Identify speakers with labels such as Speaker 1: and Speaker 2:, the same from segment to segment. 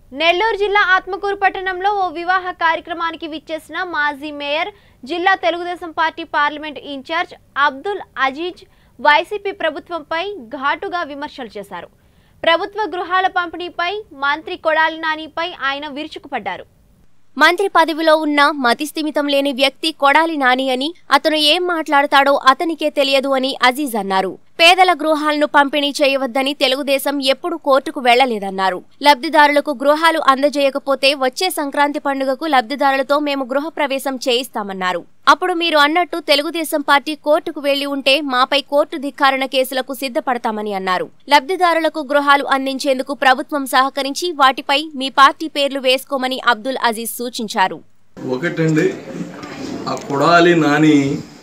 Speaker 1: నెల్లూరు జిల్లా ఆత్మకూరు పట్టణంలో ఓ వివాహ కార్యక్రమానికి విచ్చేసిన మాజీ మేయర్ జిల్లా Telugu Desam party parliament incharge Abdul Aziz YCP ప్రభుత్వంపై ఘాటుగా విమర్శలు చేశారు ప్రభుత్వ గృహాల పంపిణీపై మంత్రి కొడాలి నానిపై ఆయన విరుచుకుపడ్డారు
Speaker 2: మంత్రి పదవిలో ఉన్న మతిస్థిమితం లేని వ్యక్తి కొడాలి నాని అని అతను ఏం మాట్లాడతాడో అతనికే తెలియదు అని అజీజ్ అన్నారు పేదల గృహాలను పంపిణీ చేయవద్దని తెలుగుదేశం ఎప్పుడు కోర్టుకు వెళ్లలేదన్నారు లబ్ధిదారులకు గృహాలు అందజేయకపోతే వచ్చే సంక్రాంతి పండుగకు లబ్ధిదారులతో మేము గృహ ప్రవేశం చేయిస్తామన్నారు అప్పుడు మీరు అన్నట్టు తెలుగుదేశం పార్టీ కోర్టుకు వెళ్లి ఉంటే మాపై కోర్టు ధిక్కారణ కేసులకు సిద్ధపడతామని అన్నారు లబ్ధిదారులకు గృహాలు అందించేందుకు ప్రభుత్వం సహకరించి వాటిపై మీ పార్టీ పేర్లు వేసుకోమని అబ్దుల్ అజీజ్ సూచించారు
Speaker 3: ఒకటండి ఆ కొడాలి నాని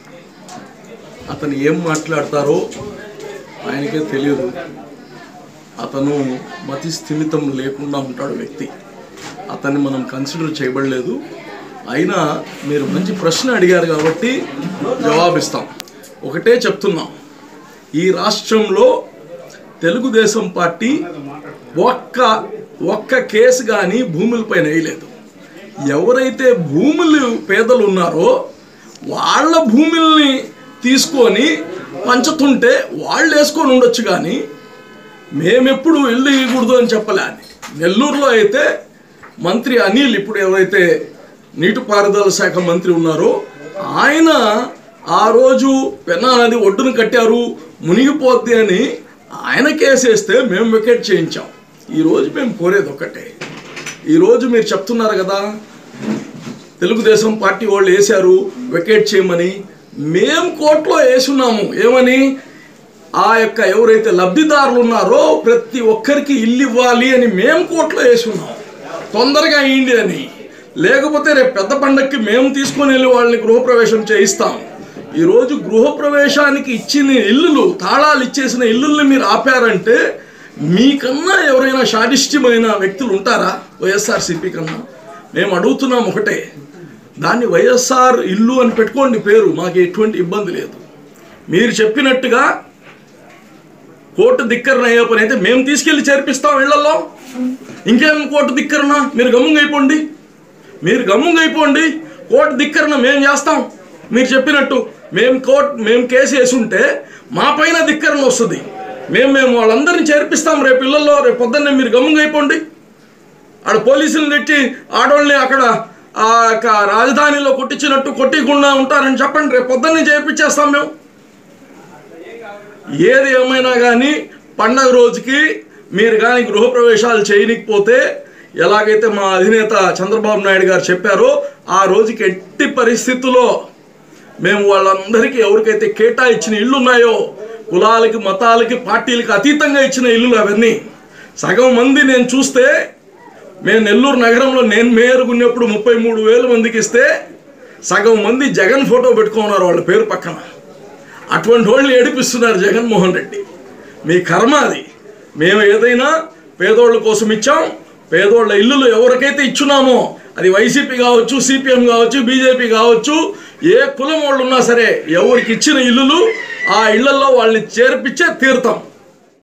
Speaker 3: అతను ఏం మాట్లాడతారో ఆయనకే తెలియదు అతను మతి స్థిమితం లేకుండా ఉంటాడు వ్యక్తి అతన్ని మనం కన్సిడర్ చేయబడలేదు అయినా మీరు మంచి ప్రశ్న అడిగారు కాబట్టి జవాబిస్తాం ఒకటే చెప్తున్నాం ఈ రాష్ట్రంలో తెలుగుదేశం పార్టీ ఒక్క ఒక్క కేసు కానీ భూములపైన వేయలేదు ఎవరైతే భూములు పేదలు ఉన్నారో వాళ్ళ భూముల్ని తీసుకొని పంచుతుంటే వాళ్ళు వేసుకొని ఉండొచ్చు కానీ మేమెప్పుడు ఇల్లు ఇవ్వకూడదు అని చెప్పలే అని నెల్లూరులో అయితే మంత్రి అనిల్ ఇప్పుడు ఎవరైతే నీటిపారుదల శాఖ మంత్రి ఉన్నారో ఆయన ఆ రోజు పెన్నా నది ఒడ్డును కట్టారు మునిగిపోద్ది అని ఆయన కేసేస్తే మేము వికెట్ చేయించాం ఈరోజు మేము కోరేది ఒక్కటే ఈరోజు మీరు చెప్తున్నారు కదా తెలుగుదేశం పార్టీ వాళ్ళు వేశారు వెకేట్ చేయమని మేము కోర్టులో వేసున్నాము ఏమని ఆ యొక్క ఎవరైతే లబ్ధిదారులు ఉన్నారో ప్రతి ఒక్కరికి ఇల్లు ఇవ్వాలి అని మేము కోర్టులో వేసున్నాం తొందరగా అయ్యింది అని లేకపోతే రేపు పెద్ద పండక్కి మేము తీసుకొని వెళ్ళి వాళ్ళని గృహప్రవేశం చేయిస్తాం ఈరోజు గృహప్రవేశానికి ఇచ్చిన ఇల్లులు తాళాలు ఇచ్చేసిన ఇల్లుల్ని మీరు ఆపారంటే మీకన్నా ఎవరైనా శాడిష్టమైన వ్యక్తులు ఉంటారా వైఎస్ఆర్సీపీ కన్నా మేము అడుగుతున్నాం ఒకటే దాన్ని వైఎస్ఆర్ ఇల్లు అని పెట్టుకోండి పేరు మాకు ఎటువంటి ఇబ్బంది లేదు మీరు చెప్పినట్టుగా కోర్టు ధిక్కరణ అయ్యే పని అయితే మేము తీసుకెళ్లి చేర్పిస్తాం ఇళ్లలో ఇంకేం కోర్టు ధిక్కరణ మీరు గమ్ముంగా అయిపోండి మీరు గమ్ముంగా అయిపోండి కోర్టు ధిక్కరణ మేము చేస్తాం మీరు చెప్పినట్టు మేము కోర్టు మేము కేసు వేసి ఉంటే మా పైన ధిక్కరణ వస్తుంది మేము మేము వాళ్ళందరినీ చేర్పిస్తాం రేపు ఇళ్లలో రేపు పొద్దున్నే మీరు గమ్ముంగా అయిపోండి ఆడ పోలీసులను తెచ్చి ఆడవాళ్ళని అక్కడ ఆ యొక్క రాజధానిలో కొట్టించినట్టు కొట్టికుండా ఉంటారని చెప్పండి రేపు పొద్దున్నే చేర్పించేస్తాం మేము ఏది ఏమైనా కానీ పండగ రోజుకి మీరు కానీ గృహప్రవేశాలు చేయనికపోతే ఎలాగైతే మా అధినేత చంద్రబాబు నాయుడు గారు చెప్పారో ఆ రోజుకి ఎట్టి పరిస్థితుల్లో మేము వాళ్ళందరికీ ఎవరికైతే కేటాయించిన ఇళ్ళు ఉన్నాయో కులాలకి మతాలకి పార్టీలకి అతీతంగా ఇచ్చిన ఇల్లులు అవన్నీ సగం మంది నేను చూస్తే మేము నెల్లూరు నగరంలో నేను మేయర్గా ఉన్నప్పుడు ముప్పై మూడు వేల మందికి ఇస్తే సగం మంది జగన్ ఫోటో పెట్టుకున్నారు వాళ్ళ పేరు పక్కన అటువంటి వాళ్ళని ఏడిపిస్తున్నారు జగన్మోహన్ రెడ్డి మీ కర్మ అది మేము ఏదైనా పేదోళ్ళ కోసం ఇచ్చాం పేదోళ్ళ ఇల్లులు ఎవరికైతే ఇచ్చున్నామో అది వైసీపీ కావచ్చు సిపిఎం కావచ్చు బీజేపీ కావచ్చు ఏ కులం వాళ్ళు ఉన్నా సరే ఎవరికి ఇచ్చిన ఇల్లులు ఆ ఇళ్లలో వాళ్ళని చేర్పించే తీరుతాం